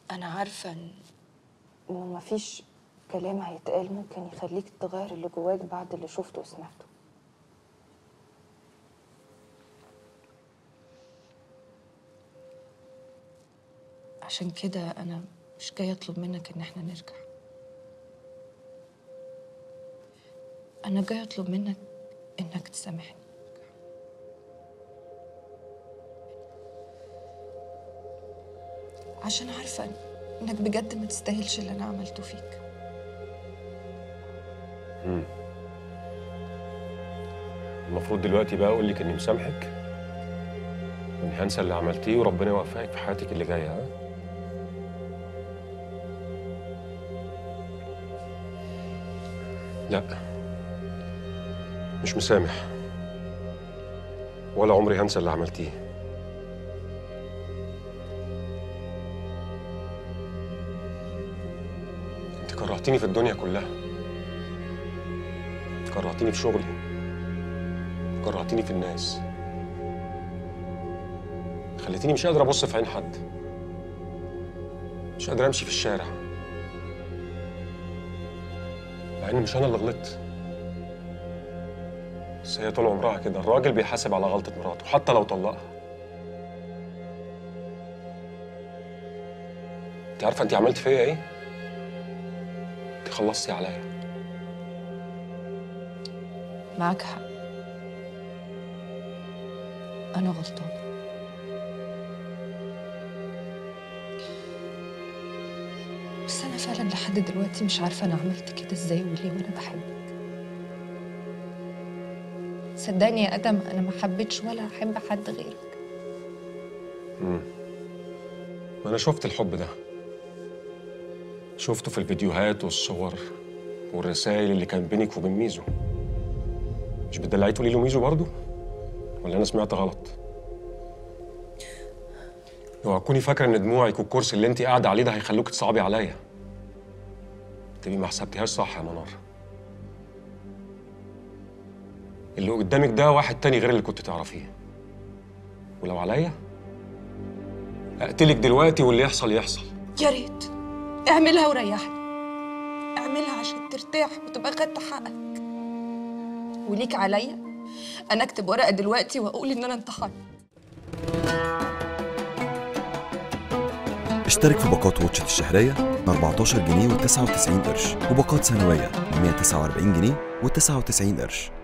انا عارفه ان انه مفيش كلام هيتقال ممكن يخليك تغير اللي جواك بعد اللي شفته وسمعته عشان كده انا مش جايه اطلب منك ان احنا نرجع انا جايه اطلب منك انك تسامحني عشان عارفه انك بجد ما تستاهلش اللي انا عملته فيك المفروض دلوقتي بقى اقول لك اني مسامحك واني هنسى اللي عملتيه وربنا يوفقك في حياتك اللي جايه ها لا مش مسامح ولا عمري هنسى اللي عملتيه انت كرهتيني في الدنيا كلها كرهتيني في شغلي كرهتيني في الناس خليتيني مش قادر ابص في عين حد مش قادر امشي في الشارع مع ان مش انا اللي غلطت بس هي طول عمرها كده الراجل بيحاسب على غلطة مراته حتى لو طلقها انت عارفة انت عملت فيا ايه؟ انت خلصتي عليا معاك حق انا غلطانه بس انا فعلا لحد دلوقتي مش عارفه انا عملت كده ازاي وليه وانا بحبك صدقني يا ادم انا ما حبيتش ولا احب حد غيرك ما انا شفت الحب ده شفته في الفيديوهات والصور والرسائل اللي كان بينك وبين ميزو مش بتدلعي تقولي له ميزو برضه ولا انا سمعت غلط اوعى تكوني فاكره ان دموعك والكرسي اللي انت قاعده عليه ده هيخلوك تصعبي عليا تبقي ما حسبتيهاش صح يا منار اللي قدامك ده واحد تاني غير اللي كنت تعرفيه ولو عليا اقتلك دلوقتي واللي يحصل يحصل يا ريت اعملها وريحني اعملها عشان ترتاح وتبقى خدت حقك وليك عليا انا اكتب ورقه دلوقتي واقول ان انا انتحرت اشترك في باقات واتشت الشهرية ب 14 جنيه و99 قرش وباقات سنوية ب 149 جنيه و99 قرش